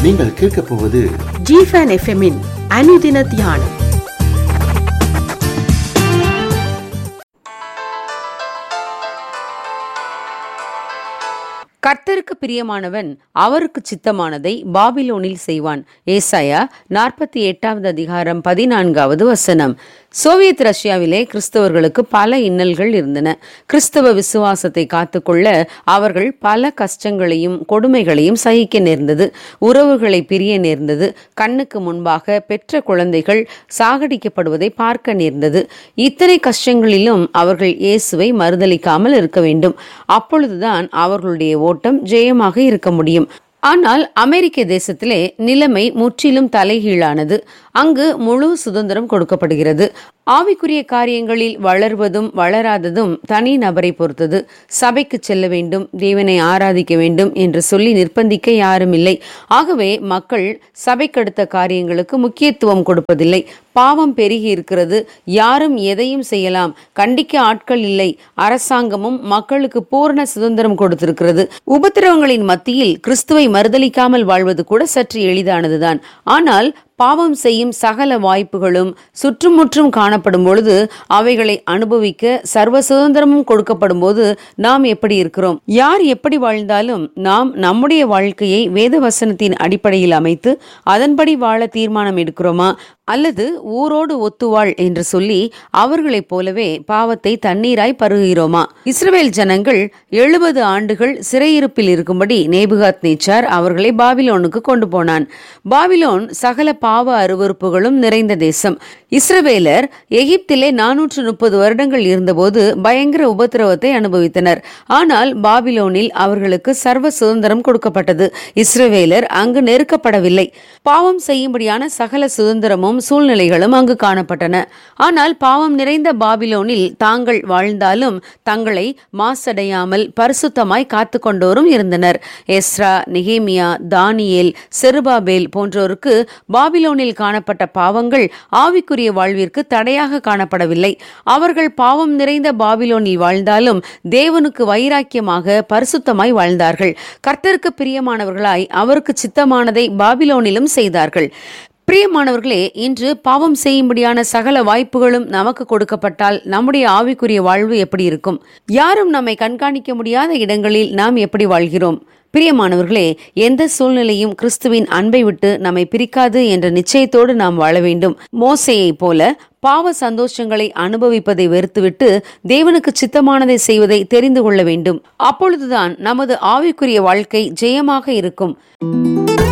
நீங்கள் கேட்கப் போவது ஜிஃபன் எஃப்எம்மின் அனுதின தியானம் கர்த்தருக்கு பிரியமானவன் அவருக்கு சித்தமானதை பாபிலோனில் செய்வான் ஏசாயா நாற்பத்தி எட்டாவது அதிகாரம் பதினான்காவது வசனம் சோவியத் ரஷ்யாவிலே கிறிஸ்தவர்களுக்கு பல இன்னல்கள் இருந்தன கிறிஸ்தவ விசுவாசத்தை காத்துக்கொள்ள அவர்கள் பல கஷ்டங்களையும் கொடுமைகளையும் சகிக்க நேர்ந்தது உறவுகளை பிரிய நேர்ந்தது கண்ணுக்கு முன்பாக பெற்ற குழந்தைகள் சாகடிக்கப்படுவதை பார்க்க நேர்ந்தது இத்தனை கஷ்டங்களிலும் அவர்கள் இயேசுவை மறுதலிக்காமல் இருக்க வேண்டும் அப்பொழுதுதான் அவர்களுடைய ஓட்டம் ஜெயமாக இருக்க முடியும் ஆனால் அமெரிக்க தேசத்திலே நிலைமை முற்றிலும் தலைகீழானது அங்கு முழு சுதந்திரம் கொடுக்கப்படுகிறது ஆவிக்குரிய காரியங்களில் வளர்வதும் வளராததும் தனி நபரை பொறுத்தது சபைக்கு செல்ல வேண்டும் தேவனை ஆராதிக்க வேண்டும் என்று சொல்லி நிர்பந்திக்க யாரும் இல்லை ஆகவே மக்கள் சபைக்கடுத்த காரியங்களுக்கு முக்கியத்துவம் கொடுப்பதில்லை பாவம் பெருகி இருக்கிறது யாரும் எதையும் செய்யலாம் கண்டிக்க ஆட்கள் இல்லை அரசாங்கமும் மக்களுக்கு பூரண சுதந்திரம் கொடுத்திருக்கிறது உபத்திரவங்களின் மத்தியில் கிறிஸ்துவை மறுதலிக்காமல் வாழ்வது கூட சற்று எளிதானதுதான் ஆனால் பாவம் செய்யும் சகல வாய்ப்புகளும் சுற்றுமுற்றும் காணப்படும் பொழுது அவைகளை அனுபவிக்க சர்வ சுதந்திரமும் கொடுக்கப்படும் போது நாம் எப்படி இருக்கிறோம் யார் எப்படி வாழ்ந்தாலும் நாம் நம்முடைய வாழ்க்கையை வேத வசனத்தின் அடிப்படையில் அமைத்து அதன்படி வாழ தீர்மானம் எடுக்கிறோமா அல்லது ஊரோடு ஒத்துவாள் என்று சொல்லி அவர்களைப் போலவே பாவத்தை தண்ணீராய் பருகுகிறோமா இஸ்ரவேல் ஜனங்கள் எழுபது ஆண்டுகள் சிறையிருப்பில் இருக்கும்படி நேபுகாத் நேச்சார் அவர்களை பாபிலோனுக்கு கொண்டு போனான் பாபிலோன் சகல பாவ அருவறுப்புகளும் நிறைந்த தேசம் இஸ்ரவேலர் எகிப்திலே நானூற்று முப்பது வருடங்கள் இருந்தபோது பயங்கர உபத்திரவத்தை அனுபவித்தனர் ஆனால் பாபிலோனில் அவர்களுக்கு சர்வ சுதந்திரம் கொடுக்கப்பட்டது இஸ்ரவேலர் அங்கு நெருக்கப்படவில்லை பாவம் செய்யும்படியான சகல சுதந்திரமும் சூழ்நிலைகளும் அங்கு காணப்பட்டன ஆனால் பாவம் நிறைந்த பாபிலோனில் தாங்கள் வாழ்ந்தாலும் தங்களை மாசடையாமல் பரிசுத்தமாய் காத்து கொண்டோரும் இருந்தனர் எஸ்ரா நெகேமியா தானியேல் செருபாபேல் போன்றோருக்கு பாபிலோனில் காணப்பட்ட பாவங்கள் ஆவிக்குரிய வாழ்விற்கு தடையாக காணப்படவில்லை அவர்கள் பாவம் நிறைந்த பாபிலோனில் வாழ்ந்தாலும் தேவனுக்கு வைராக்கியமாக பரிசுத்தமாய் வாழ்ந்தார்கள் கர்த்தருக்கு பிரியமானவர்களாய் அவருக்கு சித்தமானதை பாபிலோனிலும் செய்தார்கள் பிரியமானவர்களே இன்று பாவம் செய்யும்படியான சகல வாய்ப்புகளும் நமக்கு கொடுக்கப்பட்டால் நம்முடைய ஆவிக்குரிய வாழ்வு எப்படி இருக்கும் யாரும் நம்மை கண்காணிக்க முடியாத இடங்களில் நாம் எப்படி வாழ்கிறோம் பிரியமானவர்களே எந்த சூழ்நிலையும் கிறிஸ்துவின் அன்பை விட்டு நம்மை பிரிக்காது என்ற நிச்சயத்தோடு நாம் வாழ வேண்டும் மோசையைப் போல பாவ சந்தோஷங்களை அனுபவிப்பதை வெறுத்துவிட்டு தேவனுக்கு சித்தமானதை செய்வதை தெரிந்து கொள்ள வேண்டும் அப்பொழுதுதான் நமது ஆவிக்குரிய வாழ்க்கை ஜெயமாக இருக்கும்